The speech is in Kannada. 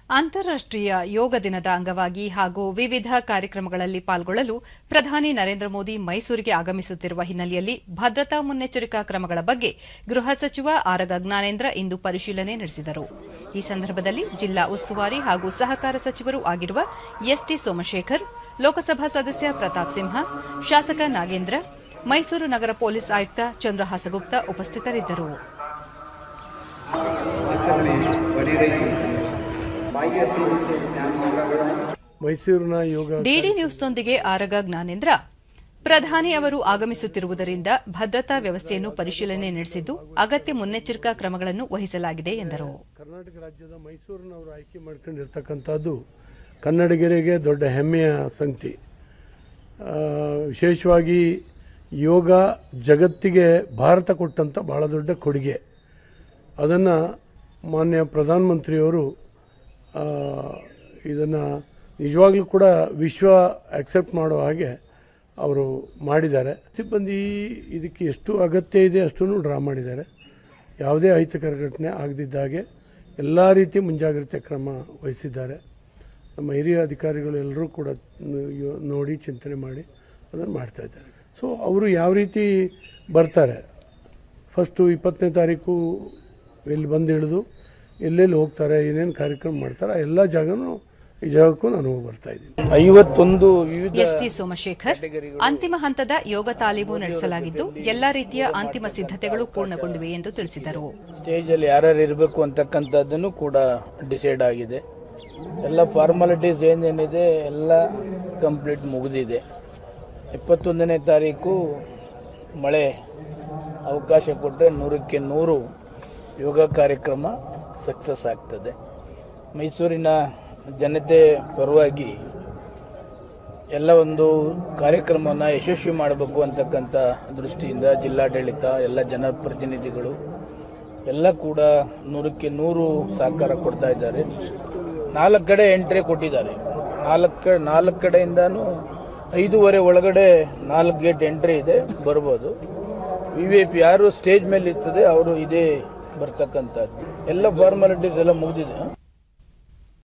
ಅಂತಾರಾಷ್ಟ್ರೀಯ ಯೋಗ ದಿನದ ಅಂಗವಾಗಿ ಹಾಗೂ ವಿವಿಧ ಕಾರ್ಯಕ್ರಮಗಳಲ್ಲಿ ಪಾಲ್ಗೊಳ್ಳಲು ಪ್ರಧಾನಿ ನರೇಂದ್ರ ಮೋದಿ ಮೈಸೂರಿಗೆ ಆಗಮಿಸುತ್ತಿರುವ ಹಿನ್ನೆಲೆಯಲ್ಲಿ ಭದ್ರತಾ ಮುನ್ನೆಚ್ಚರಿಕಾ ಕ್ರಮಗಳ ಬಗ್ಗೆ ಗೃಹ ಸಚಿವ ಆರಗ ಜ್ಞಾನೇಂದ್ರ ಇಂದು ಪರಿಶೀಲನೆ ನಡೆಸಿದರು ಈ ಸಂದರ್ಭದಲ್ಲಿ ಜಿಲ್ಲಾ ಉಸ್ತುವಾರಿ ಹಾಗೂ ಸಹಕಾರ ಸಚಿವರೂ ಆಗಿರುವ ಎಸ್ಟಿ ಸೋಮಶೇಖರ್ ಲೋಕಸಭಾ ಸದಸ್ಯ ಪ್ರತಾಪ್ ಸಿಂಹ ಶಾಸಕ ನಾಗೇಂದ್ರ ಮೈಸೂರು ನಗರ ಪೊಲೀಸ್ ಆಯುಕ್ತ ಚಂದ್ರಹಾಸಗುಪ್ತ ಉಪಸ್ಥಿತರಿದ್ದರು ಮೈಸೂರಿನ ಯೋಗ ಡಿಡಿ ನ್ಯೂಸ್ನೊಂದಿಗೆ ಆರಗ ಜ್ಞಾನೇಂದ್ರ ಪ್ರಧಾನಿ ಅವರು ಆಗಮಿಸುತ್ತಿರುವುದರಿಂದ ಭದ್ರತಾ ವ್ಯವಸ್ಥೆಯನ್ನು ಪರಿಶೀಲನೆ ನಡೆಸಿದ್ದು ಅಗತ್ಯ ಮುನ್ನೆಚ್ಚರಿಕಾ ಕ್ರಮಗಳನ್ನು ವಹಿಸಲಾಗಿದೆ ಎಂದರು ಕರ್ನಾಟಕ ರಾಜ್ಯದ ಮೈಸೂರಿನವರು ಆಯ್ಕೆ ಮಾಡ್ಕೊಂಡಿರ್ತಕ್ಕಂಥದ್ದು ಕನ್ನಡಿಗರಿಗೆ ದೊಡ್ಡ ಹೆಮ್ಮೆಯ ಸಂಗತಿ ಆ, ವಿಶೇಷವಾಗಿ ಯೋಗ ಜಗತ್ತಿಗೆ ಭಾರತ ಕೊಟ್ಟಂಥ ಭಾಳ ದೊಡ್ಡ ಕೊಡುಗೆ ಅದನ್ನು ಮಾನ್ಯ ಪ್ರಧಾನಮಂತ್ರಿಯವರು ಇದನ್ನು ನಿಜವಾಗ್ಲೂ ಕೂಡ ವಿಶ್ವ ಅಕ್ಸೆಪ್ಟ್ ಮಾಡೋ ಹಾಗೆ ಅವರು ಮಾಡಿದ್ದಾರೆ ಸಿಬ್ಬಂದಿ ಇದಕ್ಕೆ ಎಷ್ಟು ಅಗತ್ಯ ಇದೆ ಅಷ್ಟನ್ನು ಡ್ರಾ ಮಾಡಿದ್ದಾರೆ ಯಾವುದೇ ಅಹಿತಕರ ಘಟನೆ ಆಗದಿದ್ದ ಹಾಗೆ ಎಲ್ಲ ರೀತಿ ಮುಂಜಾಗ್ರತೆ ಕ್ರಮ ವಹಿಸಿದ್ದಾರೆ ನಮ್ಮ ಹಿರಿಯ ಅಧಿಕಾರಿಗಳು ಎಲ್ಲರೂ ಕೂಡ ನ- ಯೋ- ನೋಡಿ ಚಿಂತನೆ ಮಾಡಿ ಅದನ್ನು ಮಾಡ್ತಾ ಇದ್ದಾರೆ ಸೊ ಅವರು ಯಾವ ರೀತಿ ಬರ್ತಾರೆ ಫಸ್ಟು ಇಪ್ಪತ್ತನೇ ತಾರೀಕು ಇಲ್ಲಿ ಬಂದು ಇಳಿದು ಎಲ್ಲೆಲ್ಲಿ ಹೋಗ್ತಾರೆ ಏನೇನು ಕಾರ್ಯಕ್ರಮ ಮಾಡ್ತಾರೆ ಆ ಎಲ್ಲ ಜಾಗನೂ ಈ ಜಾಗಕ್ಕೂ ನಾನು ಹೋಗಿ ಬರ್ತಾ ಇದ್ದೀನಿ ಐವತ್ತೊಂದು ವಿವಿಧ ಎಸ್ಟಿ ಸೋಮಶೇಖರ್ ಅಂತಿಮ ಹಂತದ ಯೋಗ ತಾಲೀಮು ನಡೆಸಲಾಗಿದ್ದು ಎಲ್ಲಾ ರೀತಿಯ ಅಂತಿಮ ಸಿದ್ಧತೆಗಳು ಪೂರ್ಣಗೊಂಡಿವೆ ಎಂದು ತಿಳಿಸಿದರು ಸ್ಟೇಜಲ್ಲಿ ಯಾರ್ಯಾರು ಇರಬೇಕು ಅಂತಕ್ಕಂಥದ್ದನ್ನು ಕೂಡ ಡಿಸೈಡ್ ಆಗಿದೆ ಎಲ್ಲ ಫಾರ್ಮಾಲಿಟೀಸ್ ಏನೇನಿದೆ ಎಲ್ಲ ಕಂಪ್ಲೀಟ್ ಮುಗಿದಿದೆ ಇಪ್ಪತ್ತೊಂದನೇ ತಾರೀಕು ಮಳೆ ಅವಕಾಶ ಕೊಟ್ಟರೆ ನೂರಕ್ಕೆ ನೂರು ಯೋಗ ಕಾರ್ಯಕ್ರಮ ಸಕ್ಸಸ್ ಆಗ್ತದೆ ಮೈಸೂರಿನ ಜನತೆ ಪರವಾಗಿ ಎಲ್ಲ ಒಂದು ಕಾರ್ಯಕ್ರಮವನ್ನು ಯಶಸ್ವಿ ಮಾಡಬೇಕು ಅಂತಕ್ಕಂಥ ದೃಷ್ಟಿಯಿಂದ ಜಿಲ್ಲಾಡಳಿತ ಎಲ್ಲ ಜನಪ್ರತಿನಿಧಿಗಳು ಎಲ್ಲ ಕೂಡ ನೂರಕ್ಕೆ ನೂರು ಸಹಕಾರ ಕೊಡ್ತಾ ಇದ್ದಾರೆ ನಾಲ್ಕು ಕಡೆ ಎಂಟ್ರಿ ಕೊಟ್ಟಿದ್ದಾರೆ ನಾಲ್ಕು ನಾಲ್ಕು ಕಡೆಯಿಂದನೂ ಐದೂವರೆ ಒಳಗಡೆ ನಾಲ್ಕು ಗೇಟ್ ಎಂಟ್ರಿ ಇದೆ ಬರ್ಬೋದು ವಿ ವಿ ಐ ಪಿ ಯಾರು ಸ್ಟೇಜ್ ಮೇಲೆ ಇರ್ತದೆ ಅವರು ಇದೇ ಬರ್ತಕ್ಕಂಥದ್ದು ಎಲ್ಲ ಫಾರ್ಮಾಲಿಟೀಸ್ ಎಲ್ಲ ಮುಗಿದಿದೆ